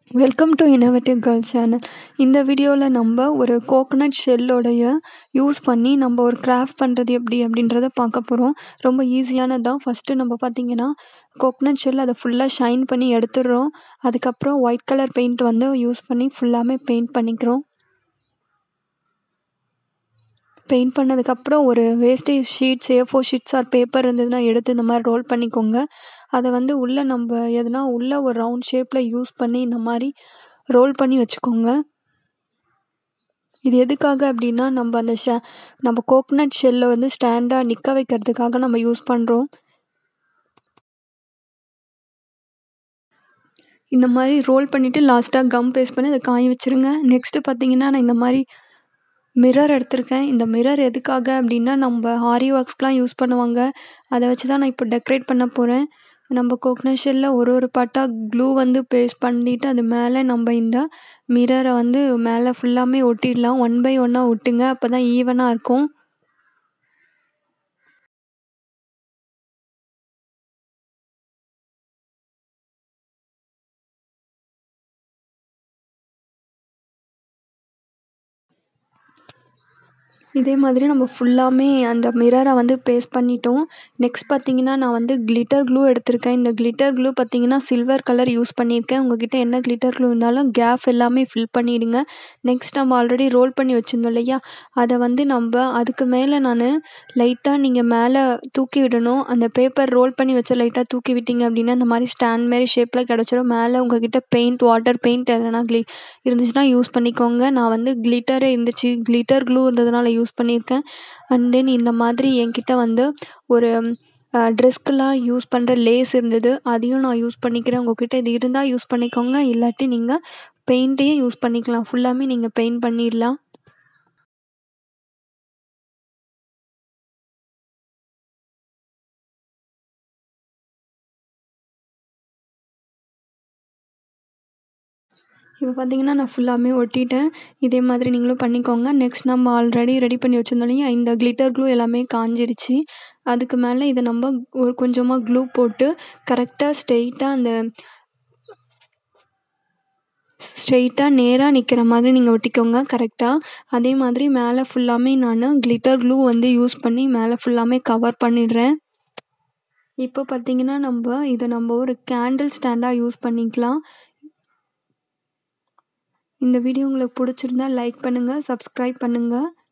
welcome to innovative girl channel இந்த வீடியோவில் நம்ம ஒரு கோகனட் ஷெல்லோடைய யூஸ் பண்ணி நம்ம ஒரு கிராஃப்ட் பண்ணுறது எப்படி அப்படின்றத பார்க்க போகிறோம் ரொம்ப ஈஸியானது தான் ஃபஸ்ட்டு நம்ம பார்த்திங்கன்னா கோகனட் ஷெல் அதை ஃபுல்லாக ஷைன் பண்ணி எடுத்துடுறோம் அதுக்கப்புறம் ஒயிட் கலர் பெயிண்ட் வந்து யூஸ் பண்ணி ஃபுல்லாமே பெயிண்ட் பண்ணிக்கிறோம் பெயிண்ட் பண்ணதுக்கப்புறம் ஒரு wastage sheets A four sheets or paper இருந்ததுன்னா எடுத்து இந்த மாதிரி ரோல் பண்ணிக்கோங்க அதை வந்து உள்ளே நம்ம எதுனா உள்ளே ஒரு ரவுண்ட் ஷேப்பில் யூஸ் பண்ணி இந்த மாதிரி ரோல் பண்ணி வச்சுக்கோங்க இது எதுக்காக அப்படின்னா நம்ம அந்த ஷ நம்ம கோகனட் ஷெல்லை வந்து ஸ்டாண்டாக நிற்க வைக்கிறதுக்காக நம்ம யூஸ் பண்ணுறோம் இந்த மாதிரி ரோல் பண்ணிவிட்டு லாஸ்ட்டாக கம் பேஸ்ட் பண்ணி அதை காய வச்சுருங்க நெக்ஸ்ட்டு பார்த்தீங்கன்னா நான் இந்த மாதிரி மிரர் எடுத்திருக்கேன் இந்த மிரர் எதுக்காக அப்படின்னா நம்ம ஆரி ஒர்க்ஸ்க்கெலாம் யூஸ் பண்ணுவாங்க அதை வச்சு தான் நான் இப்போ டெக்கரேட் பண்ண போகிறேன் நம்ம கோகனட் ஷெல்லில் ஒரு ஒரு பாட்டாக க்ளூ வந்து பேஸ்ட் பண்ணிவிட்டு அது மேலே நம்ம இந்த மிரரை வந்து மேலே ஃபுல்லாமே ஒட்டிடலாம் ஒன் பை ஒன்னாக ஒட்டுங்க அப்போ தான் ஈவனாக இருக்கும் இதே மாதிரி நம்ம ஃபுல்லாமே அந்த மிரரை வந்து பேஸ்ட் பண்ணிட்டோம் நெக்ஸ்ட் பார்த்தீங்கன்னா நான் வந்து கிளிட்டர் க்ளூ எடுத்திருக்கேன் இந்த கிளிட்டர் க்ளூ பார்த்தீங்கன்னா சில்வர் கலர் யூஸ் பண்ணியிருக்கேன் உங்ககிட்ட என்ன கிளிட்டர் க்ளூ இருந்தாலும் கேப் எல்லாமே ஃபில் பண்ணிவிடுங்க நெக்ஸ்ட் நம்ம ஆல்ரெடி ரோல் பண்ணி வச்சுருந்தோம் இல்லையா அதை வந்து நம்ம அதுக்கு மேலே நான் லைட்டாக நீங்கள் மேலே தூக்கி விடணும் அந்த பேப்பர் ரோல் பண்ணி வச்சு லைட்டாக தூக்கி விட்டீங்க அப்படின்னா இந்த மாதிரி ஸ்டாண்ட் மாரி ஷேப்பில் கிடச்சிரும் மேலே உங்ககிட்ட பெயிண்ட் வாட்டர் பெயிண்ட் எதனா க்ளி இருந்துச்சுன்னா யூஸ் பண்ணிக்கோங்க நான் வந்து கிளிட்டரே இருந்துச்சு கிளிட்டர் க்ளூ இருந்ததுனால யூஸ் பண்ணியிருக்கேன் அண்ட் தென் இந்த மாதிரி என்கிட்ட வந்து ஒரு ட்ரெஸ்க்கெலாம் யூஸ் பண்ணுற லேஸ் இருந்தது அதையும் நான் யூஸ் பண்ணிக்கிறேன் உங்கள்கிட்ட இது இருந்தால் யூஸ் பண்ணிக்கோங்க இல்லாட்டி நீங்கள் பெயிண்ட்டையும் யூஸ் பண்ணிக்கலாம் ஃபுல்லாமே நீங்கள் பெயிண்ட் பண்ணிடலாம் இப்போ பார்த்தீங்கன்னா நான் ஃபுல்லாமே ஒட்டிட்டேன் இதே மாதிரி நீங்களும் பண்ணிக்கோங்க நெக்ஸ்ட் நம்ம ஆல்ரெடி ரெடி பண்ணி வச்சுருந்தோம் இல்லையா இந்த கிளிட்டர் க்ளூ எல்லாமே காஞ்சிருச்சு அதுக்கு மேலே இதை நம்ம ஒரு கொஞ்சமாக க்ளூ போட்டு கரெக்டாக ஸ்ட்ரெயிட்டாக அந்த ஸ்ட்ரெயிட்டாக நேராக நிற்கிற மாதிரி நீங்கள் ஒட்டிக்கோங்க கரெக்டாக அதே மாதிரி மேலே ஃபுல்லாமே நான் கிளிட்டர் க்ளூ வந்து யூஸ் பண்ணி மேலே ஃபுல்லாமே கவர் பண்ணிடுறேன் இப்போ பார்த்தீங்கன்னா நம்ம இதை நம்ம ஒரு கேண்டில் ஸ்டாண்டாக யூஸ் பண்ணிக்கலாம் இந்த வீடியோ உங்களுக்கு பிடிச்சிருந்தா லைக் பண்ணுங்கள் சப்ஸ்கிரைப் பண்ணுங்கள்